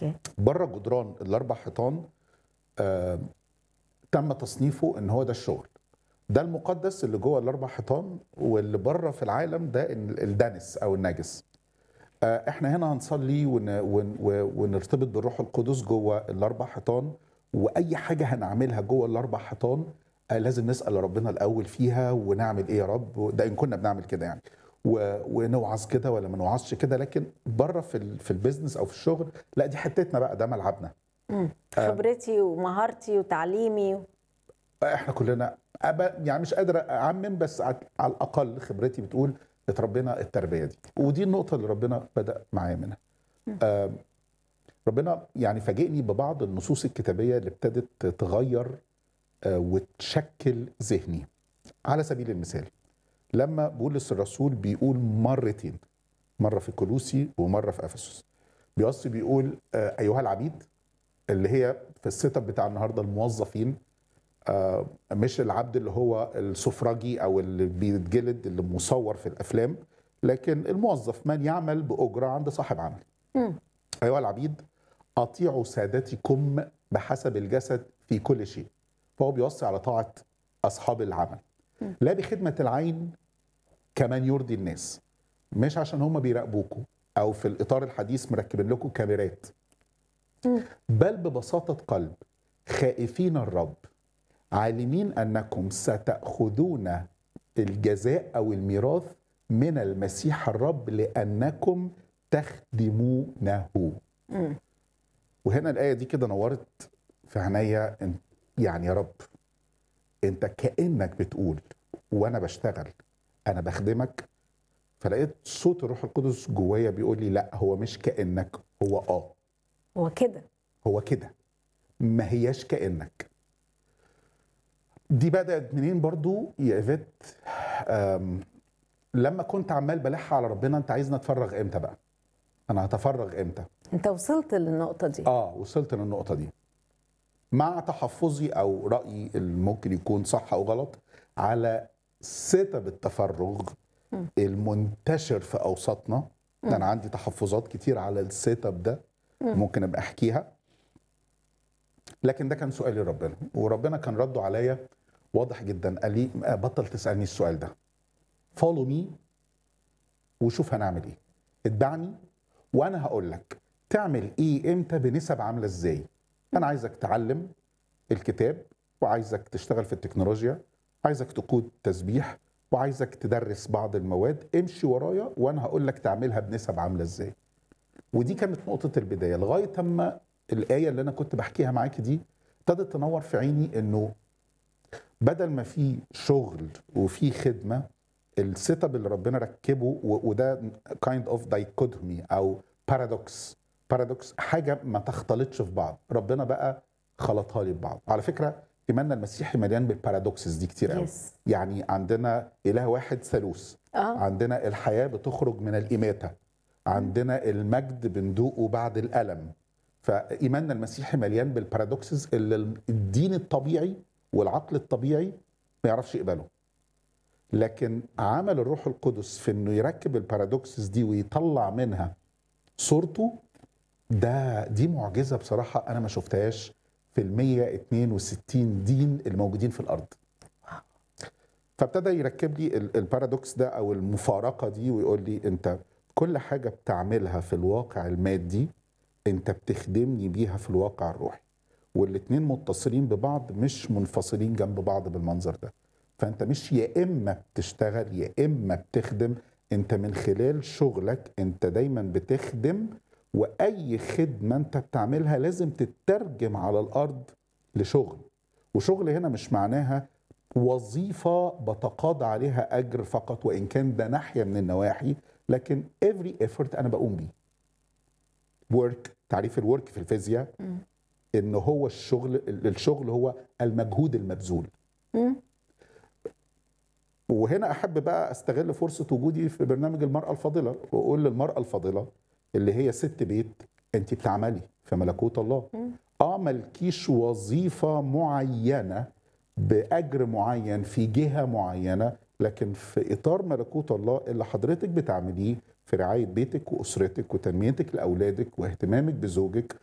اوكي بره جدران الاربع حيطان آه تم تصنيفه ان هو ده الشغل ده المقدس اللي جوه الاربع حيطان واللي بره في العالم ده ال- الدنس او النجس آه احنا هنا هنصلي ون ون ونرتبط بالروح القدس جوه الاربع حيطان واي حاجه هنعملها جوه الاربع حيطان آه لازم نسال ربنا الاول فيها ونعمل ايه يا رب ده ان كنا بنعمل كده يعني و- ونوعظ كده ولا ما نوعظش كده لكن بره في ال- في البيزنس او في الشغل لا دي حتتنا بقى ده ملعبنا خبرتي ومهارتي وتعليمي احنا كلنا أبا يعني مش قادر اعمم بس على على الاقل خبرتي بتقول اتربينا التربيه دي ودي النقطه اللي ربنا بدا معايا منها آم، ربنا يعني فاجئني ببعض النصوص الكتابيه اللي ابتدت تغير آه، وتشكل ذهني على سبيل المثال لما بولس الرسول بيقول مرتين مره في كولوسي ومره في افسس بيوصي بيقول آه، ايها العبيد اللي هي في السيت اب بتاع النهارده الموظفين آه، مش العبد اللي هو السفرجي او اللي بيتجلد اللي مصور في الافلام لكن الموظف من يعمل باجره عند صاحب عمل ايها العبيد اطيعوا سادتكم بحسب الجسد في كل شيء فهو بيوصي على طاعه اصحاب العمل لا بخدمه العين كمان يرضي الناس مش عشان هم بيراقبوكوا او في الاطار الحديث مركبين لكم كاميرات بل ببساطه قلب خائفين الرب عالمين انكم ستاخذون الجزاء او الميراث من المسيح الرب لانكم تخدمونه وهنا الايه دي كده نورت في عينيا إن- يعني يا رب انت كانك بتقول وانا بشتغل انا بخدمك فلقيت صوت الروح القدس جوايا بيقول لي لا هو مش كانك هو اه هو كده هو كده ما هياش كانك دي بدات منين برضو يا ايفيت أم، لما كنت عمال بلح على ربنا انت عايزني اتفرغ امتى بقى انا هتفرغ امتى انت وصلت للنقطه دي اه وصلت للنقطه دي مع تحفظي او رايي اللي ممكن يكون صح او غلط على سبب التفرغ المنتشر في اوساطنا ده انا عندي تحفظات كتير على السيت اب ده ممكن ابقى احكيها لكن ده كان سؤالي لربنا وربنا كان رده عليا واضح جدا قال لي "آه، بطل تسالني السؤال ده فولو مي وشوف هنعمل ايه اتبعني وانا هقول لك تعمل ايه امتى بنسب عامله ازاي انا عايزك تعلم الكتاب وعايزك تشتغل في التكنولوجيا عايزك تقود تسبيح وعايزك تدرس بعض المواد امشي ورايا وانا هقول لك تعملها بنسب عامله ازاي ودي كانت نقطه البدايه لغايه اما الايه اللي انا كنت بحكيها معاكي دي ابتدت تنور في عيني انه بدل ما في شغل وفي خدمه السيت اب اللي ربنا ركبه و- وده كايند اوف دايكوتومي او بارادوكس بارادوكس حاجه ما تختلطش في بعض ربنا بقى خلطها لي ببعض على فكره ايماننا المسيحي مليان بالبارادوكسز دي كتير قوي Yes. يعني عندنا اله واحد ثالوث اه عندنا الحياه بتخرج من الاماته عندنا المجد بندوقه بعد الالم فايماننا المسيحي مليان بالبارادوكسز اللي الدين الطبيعي والعقل الطبيعي ما يعرفش يقبله لكن عمل الروح القدس في انه يركب البارادوكسز دي ويطلع منها صورته ده دي معجزه بصراحه انا ما شفتهاش في ال 162 دين الموجودين في الارض فابتدى يركب لي ال- البارادوكس ده او المفارقه دي ويقول لي انت كل حاجه بتعملها في الواقع المادي انت بتخدمني بيها في الواقع الروحي والاتنين متصلين ببعض مش منفصلين جنب بعض بالمنظر ده فانت مش يا اما بتشتغل يا اما بتخدم انت من خلال شغلك انت دايما بتخدم واي خدمه انت بتعملها لازم تترجم على الارض لشغل وشغل هنا مش معناها وظيفه بتقاضى عليها اجر فقط وان كان ده ناحيه من النواحي لكن every effort انا بقوم بيه work تعريف الورك في الفيزياء ان هو الشغل الشغل هو المجهود المبذول وهنا احب بقى استغل فرصه وجودي في برنامج المراه الفاضله واقول للمراه الفاضله اللي هي ست بيت انت بتعملي في ملكوت الله اه ملكيش وظيفه معينه باجر معين في جهه معينه لكن في اطار ملكوت الله اللي حضرتك بتعمليه في رعايه بيتك واسرتك وتنميتك لاولادك واهتمامك بزوجك